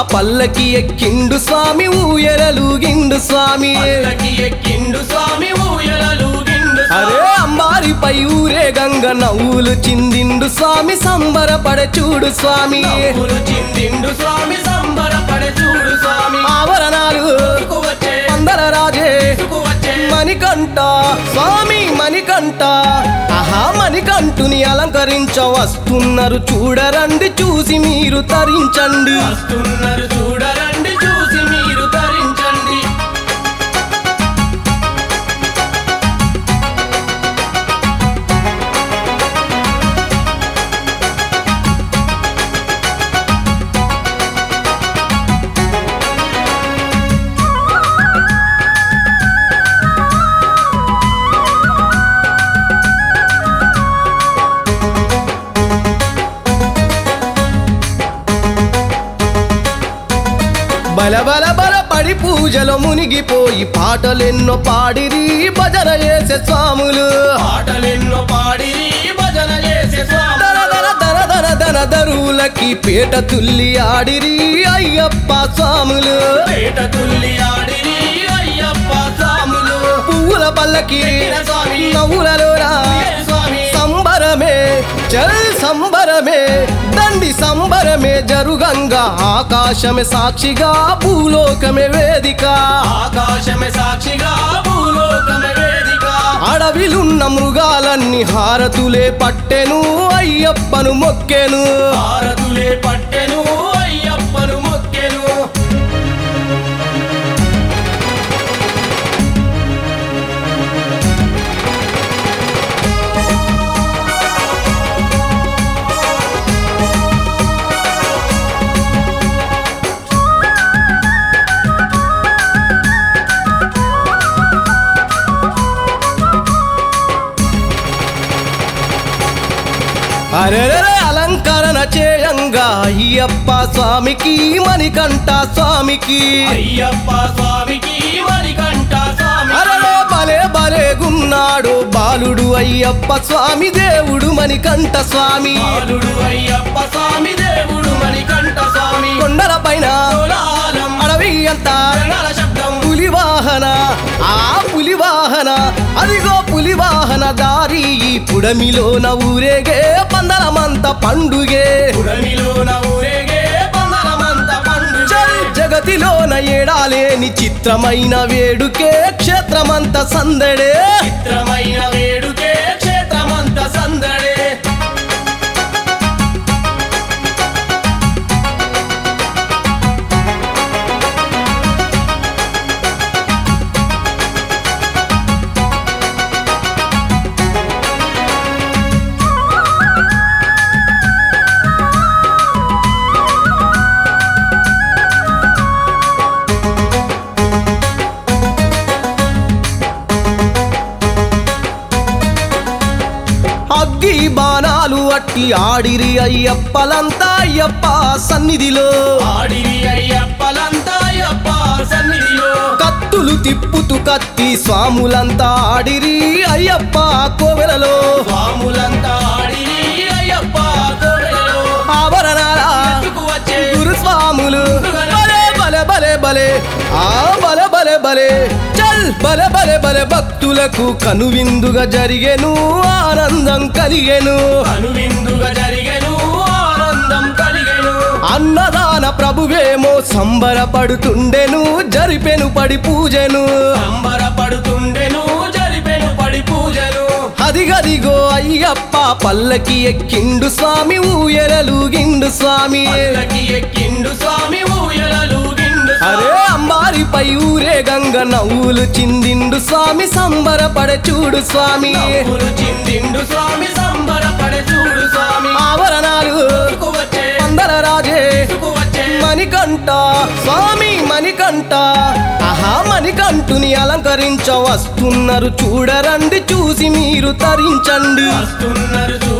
పల్లకి ఎక్కిండు స్వామి ఊయలలుగిండు స్వామి పల్లకి ఎక్కిండు స్వామి ఊయలలుగిండు అరే అంబారిపై ఊరే గంగ నవ్వులు చిందిండు స్వామి సంబరపడే చూడు స్వామి నవ్వులు చిందిండు స్వామి సంబరపడే చూడు స్వామి ఆవరణాలు వచ్చే అందర రాజే వచ్చే మణికంఠ స్వామి మణికంఠ ఆహా మణికంఠుని అలంకరించ వస్తున్నారు చూడరండి చూసి మీరు తరించండి వస్తున్నారు చూడరండి చూసి మీరు ధరించండి బల బల బల పడి పూజలో మునిగిపోయి పాటలెన్నో పాడిరి భజన చేసే స్వాములు పాటలెన్నో పాడి భజన చేసే స్వామి దర దర దర దర దర దరువులకి పేట తుల్లి ఆడిరి అయ్యప్ప స్వాములు పేట తుల్లి ఆడిరి అయ్యప్ప స్వాములు పువ్వుల పల్లకి స్వామి నవ్వులలోరా స్వామి సంబరమే చల్ సంబరమే దండి సంబరమే జరుగంగా ఆకాశమే సాక్షిగా భూలోకమే వేదిక ఆకాశమే సాక్షిగా భూలోకమే వేదిక అడవిలున్న మృగాలన్నీ హారతులే పట్టెను అయ్యప్పను మొక్కెను భారతులే పట్టెను అయ్యప్పను మొక్కెను అరెరే అలంకరణ చేయంగా అయ్యప్ప స్వామికి మణికంఠ స్వామికి అయ్యప్ప స్వామికి మణికంఠ స్వామి అరరే బలే బలే గున్నాడు బాలుడు అయ్యప్ప స్వామి దేవుడు మణికంఠ స్వామి బాలుడు అయ్యప్ప స్వామి దేవుడు మణికంఠ స్వామి కొండల పైన కోలాహలం అడవి అంతా రణాల శబ్దం పులి వాహన ఆ పులి వాహన అదిగో పులి వాహన దారి ఈ పుడమిలోన ఊరేగే పందలమంత పండుగే పుడమిలోన ఊరేగే పందలమంత పండు చల్ జగతిలోన ఏడాలేని చిత్రమైన వేడుకే క్షేత్రమంత సందడే చిత్రమైన వేడుకే క్షేత్రమంత సందడే అగ్గి బాణాలు అట్టి ఆడిరి అయ్యప్పలంతా అయ్యప్ప సన్నిధిలో ఆడిరి అయ్యప్పలంతా అయ్యప్ప సన్నిధిలో కత్తులు తిప్పుతూ కత్తి స్వాములంతా ఆడిరి అయ్యప్ప కోవెలలో స్వాములంతా ఆడిరి అయ్యప్ప కోవెలలో ఆభరణాల ఎత్తుకు వచ్చే గురుస్వాములు బలే బలే బలే బలే ఆ బలే బలే బలే చల్ బలే బలే బలే భక్తులకు కనువిందుగా జరిగెను ఆనందం కలిగెను అనువిందుగా జరిగెను ఆనందం కలిగెను అన్నదాన ప్రభువేమో సంబరపడుతుండెను జరిపెను పడి పూజెను సంబరపడుతుండెను జరిపెను పడి పూజలు అదిగదిగో అయ్యప్ప పల్లకి ఎక్కిండు స్వామి ఊయలలుగిండు స్వామి పల్లకి ఎక్కిండు స్వామి ఊయలలుగిండు అరే అంబారిపై ఊరే గంగ నవ్వులు చిందిండు స్వామి సంబరపడే చూడు స్వామి నవ్వులు చిందిండు స్వామి సంబరపడే చూడు స్వామి ఆవరణాలు వచ్చే అందర రాజే వచ్చే మణికంఠ స్వామి మణికంఠ ఆహా మణికంఠుని అలంకరించ వస్తున్నారు చూడరండి చూసి మీరు తరించండి వస్తున్నారు